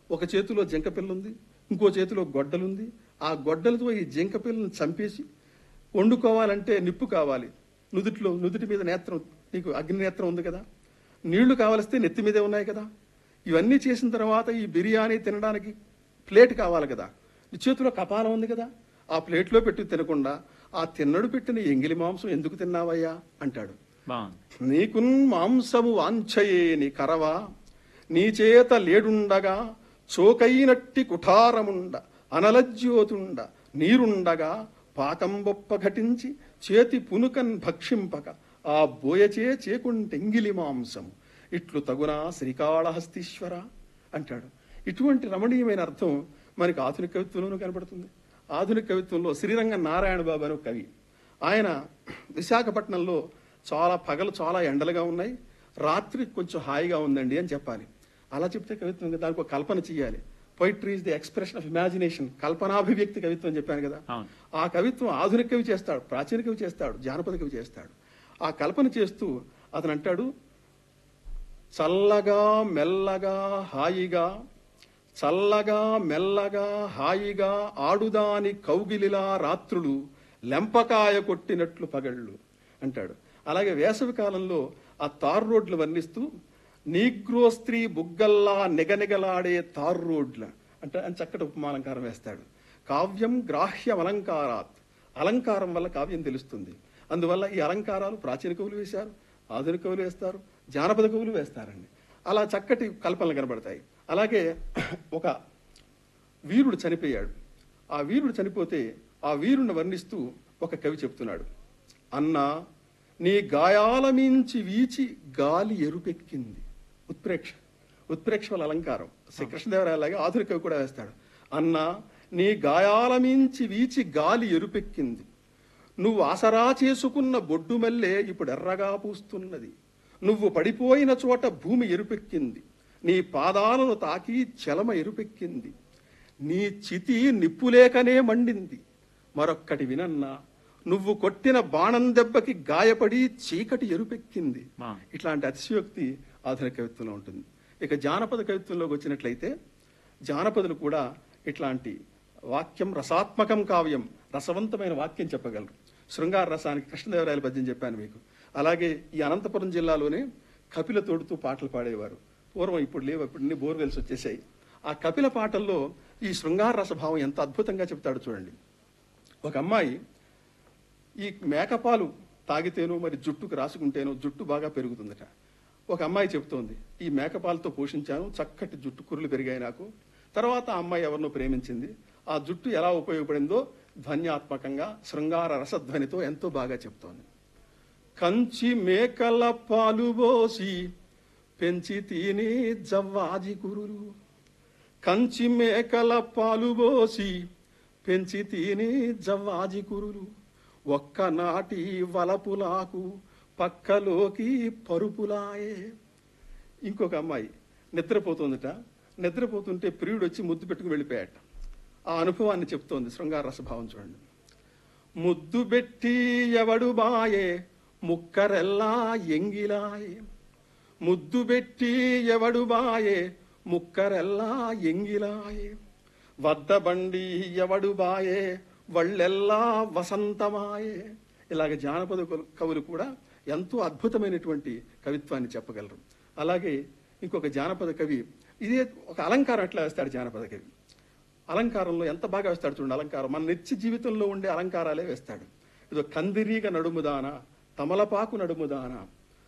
ఒక చేతిలో జింక పిల్ల ఉంది ఇంకో చేతిలో గొడ్డలుంది ఆ గొడ్డలతో ఈ జింక పిల్లని చంపేసి వండుకోవాలంటే నిప్పు కావాలి నుదుటిలో నుదుటి మీద నేత్రం నీకు అగ్ని నేత్రం ఉంది కదా నీళ్లు కావలిస్తే నెత్తి మీదే ఉన్నాయి కదా ఇవన్నీ చేసిన తర్వాత ఈ బిర్యానీ తినడానికి ప్లేట్ కావాలి కదా నీ చేతిలో కపాలం ఉంది కదా ఆ ప్లేట్లో పెట్టి తినకుండా ఆ తిన్నడు పెట్టిన ఎంగిలి మాంసం ఎందుకు తిన్నావయ్యా అంటాడు బాగుంది నీకున్ మాంసము వాంఛయేని కరవా నీ చేత లేడుండగా చోకైనట్టి కుఠారముండ అనలజ్యోతుండ నీరుండగా పాకంబొప్ప ఘటించి చేతి పునుకన్ భక్షింపక ఆ బోయచే చేకుంటెంగిలి మాంసము ఇట్లు తగునా శ్రీకాళహస్తీశ్వర అంటాడు ఇటువంటి రమణీయమైన అర్థం మనకి ఆధునిక కవిత్వంలోనూ కనబడుతుంది ఆధునిక కవిత్వంలో శ్రీరంగ నారాయణ బాబు అని ఒక కవి ఆయన విశాఖపట్నంలో చాలా పగలు చాలా ఎండలుగా ఉన్నాయి రాత్రి కొంచెం హాయిగా ఉందండి అని చెప్పాలి అలా చెప్తే కవిత్వం కదా, దానికి ఒక కల్పన చేయాలి poetry is the expression of imagination కల్పనాభివ్యక్తి కవిత్వం అని చెప్పాను కదా అవును. ఆ కవిత్వం ఆధునిక కవి చేస్తాడు ప్రాచీన కవి చేస్తాడు జానపద కవి చేస్తాడు ఆ కల్పన చేస్తూ అతను అంటాడు చల్లగా మెల్లగా హాయిగా చల్లగా మెల్లగా హాయిగా ఆడుదాని కౌగిలిలా రాత్రులు లెంపకాయ కొట్టినట్లు పగళ్ళు అంటాడు అలాగే వేసవి కాలంలో ఆ తారు రోడ్లు వర్ణిస్తూ నీగ్రో స్త్రీ బుగ్గల్లా నిగనిగలాడే తారు రోడ్ల అంటే అని చక్కటి ఉపమాలంకారం వేస్తాడు కావ్యం గ్రాహ్యం అలంకారాత్ అలంకారం వల్ల కావ్యం తెలుస్తుంది అందువల్ల ఈ అలంకారాలు ప్రాచీన కవులు వేశారు ఆధునిక కవులు వేస్తారు జానపద కవులు వేస్తారండి అలా చక్కటి కల్పనలు కనబడతాయి అలాగే ఒక వీరుడు చనిపోయాడు ఆ వీరుడు చనిపోతే ఆ వీరుణ్ణి వర్ణిస్తూ ఒక కవి చెప్తున్నాడు అన్నా నీ గాయాల మించి వీచి గాలి ఎరుపెక్కింది ఉత్ప్రేక్ష ఉత్ప్రేక్ష వల్ల అలంకారం శ్రీ కృష్ణదేవరాయలాగా ఆధునిక కవి కూడా వేస్తాడు అన్నా నీ గాయాల మించి వీచి గాలి ఎరుపెక్కింది నువ్వు ఆసరా చేసుకున్న బొడ్డు మల్లె ఇప్పుడు ఎర్రగా పూస్తున్నది నువ్వు పడిపోయిన చోట భూమి ఎరుపెక్కింది నీ పాదాలను తాకి చలమ ఎరుపెక్కింది నీ చితి నిప్పులేకనే మండింది మరొక్కటి వినన్నా నువ్వు కొట్టిన బాణం దెబ్బకి గాయపడి చీకటి ఎరుపెక్కింది ఆ. ఇట్లాంటి అతిశయోక్తి ఆధునిక కవిత్వంలో ఉంటుంది ఇక జానపద కవిత్వంలోకి వచ్చినట్లయితే జానపదులు కూడా ఇట్లాంటి వాక్యం రసాత్మకం కావ్యం రసవంతమైన వాక్యం చెప్పగలరు శృంగార రసానికి కృష్ణదేవరాయల పద్యం చెప్పాను మీకు అలాగే ఈ అనంతపురం జిల్లాలోనే కపిల తోడుతూ పాటలు పాడేవారు పూర్వం ఇప్పుడు లేవు ఇప్పుడు అన్ని బోర్వెల్స్ వచ్చేసాయి ఆ కపిల పాటల్లో ఈ శృంగార రసభావం ఎంత అద్భుతంగా చెప్తాడు చూడండి ఒక అమ్మాయి ఈ మేకపాలు తాగితేనో మరి జుట్టుకు రాసుకుంటేనో జుట్టు బాగా పెరుగుతుందట ఒక అమ్మాయి చెప్తోంది ఈ మేకపాలతో పోషించాను చక్కటి జుట్టు కుర్రలు పెరిగాయి నాకు తర్వాత ఆ అమ్మాయి ఎవరినో ప్రేమించింది ఆ జుట్టు ఎలా ఉపయోగపడిందో ధ్వన్యాత్మకంగా శృంగార రసధ్వనితో ఎంతో బాగా చెప్తోంది కంచి మేకల పాలు పోసి పెంచి తిని జవ్వాజి కురులు కంచి మేకల పాలు పోసి పెంచి తిని జవ్వాజి కురులు ఒక్కనాటి వలపులాకు పక్కలోకి పరుపులాయే ఇంకొక అమ్మాయి నిద్రపోతుందట నిద్రపోతుంటే ప్రియుడు వచ్చి ముద్దు పెట్టుకు వెళ్ళిపోయాట ఆ అనుభవాన్ని చెప్తోంది శృంగార రసభావం చూడండి ముద్దు పెట్టి ఎవడు బాయే ముక్కరెల్లా ఎంగిలాయే ముద్దు పెట్టి ఎవడు బాయే ముక్కరెల్లా ఎంగిలాయే వద్ద బండి ఎవడు బాయే వళ్ళెల్లా వసంతమాయే ఇలాగ జానపద కవులు- కవులు కూడా ఎంతో అద్భుతమైనటువంటి కవిత్వాన్ని చెప్పగలరు అలాగే ఇంకొక జానపద కవి ఇదే ఒక అలంకారం ఎట్లా వేస్తాడు జానపద కవి అలంకారంలో ఎంత బాగా వేస్తాడు చూడండి అలంకారం మన నిత్య జీవితంలో ఉండే అలంకారాలే వేస్తాడు ఇదో కందిరీగ నడుముదాన తమలపాకు నడుముదాన